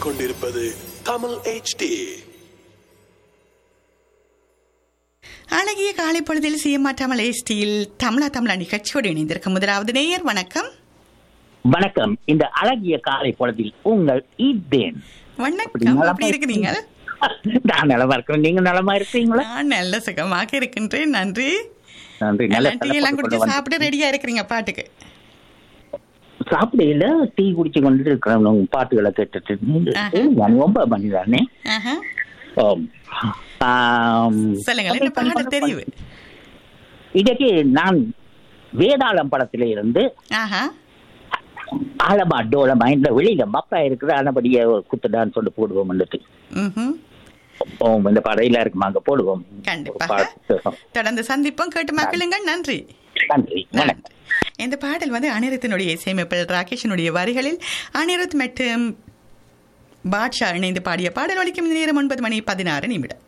கேட்டுக்கொண்டிருப்பது தமிழ் HD அழகிய காலை பொழுதில் செய்யமாற்றாமல் ஸ்டீல் தமிழா தமிழா நிகழ்ச்சியோடு இணைந்திருக்கும் முதலாவது நேயர் வணக்கம் வணக்கம் இந்த அழகிய காலை பொழுதில் உங்கள் ஈத்தேன் வணக்கம் அப்படி இருக்கிறீங்க நான் நலமா இருக்கிறேன் நீங்க நலமா இருக்கீங்களா நான் நல்ல சுகமாக இருக்கின்றேன் நன்றி நன்றி நல்ல நல்லா டீ எல்லாம் தலைப்பு குடிச்சு கொண்டு சாப்பிட்டு ரெடியா இருக்கிறீங்க பாட்டுக்கு வந்து- சாப்பிடையில டீ குடிச்சு கொண்டு இருக்கிறவங்க உங்க பாட்டுகளை கேட்டுட்டு ஆஹா. நான் ரொம்ப பண்ணிதானே ஆஹா. சொல்லுங்கள் என்ன பாடல் தெரியுது இதற்கு நான் வேதாளம் படத்தில இருந்து ஆஹா ஆலமா டோலமா இந்த வெளியில மப்பா இருக்குது ஆனபடியே ஒரு குத்துடான்னு சொல்லி போடுவோம் வந்துட்டு ம்ஹும். ஓம் இந்த படையில இருக்குமா அங்க போடுவோம் கண்டிப்பாக. பாட்டு. தொடர்ந்து சந்திப்போம் கேட்டு மக்களுங்கள் நன்றி நன்றி வணக்கம் இந்த பாடல் வந்து அனிருத்தினுடைய இசையமைப்பில் ராகேஷனுடைய வரிகளில் அனிருத் மற்றும் பாட்ஷா இணைந்து பாடிய பாடல் ஒலிக்கும் நேரம் ஒன்பது மணி பதினாறு நிமிடம்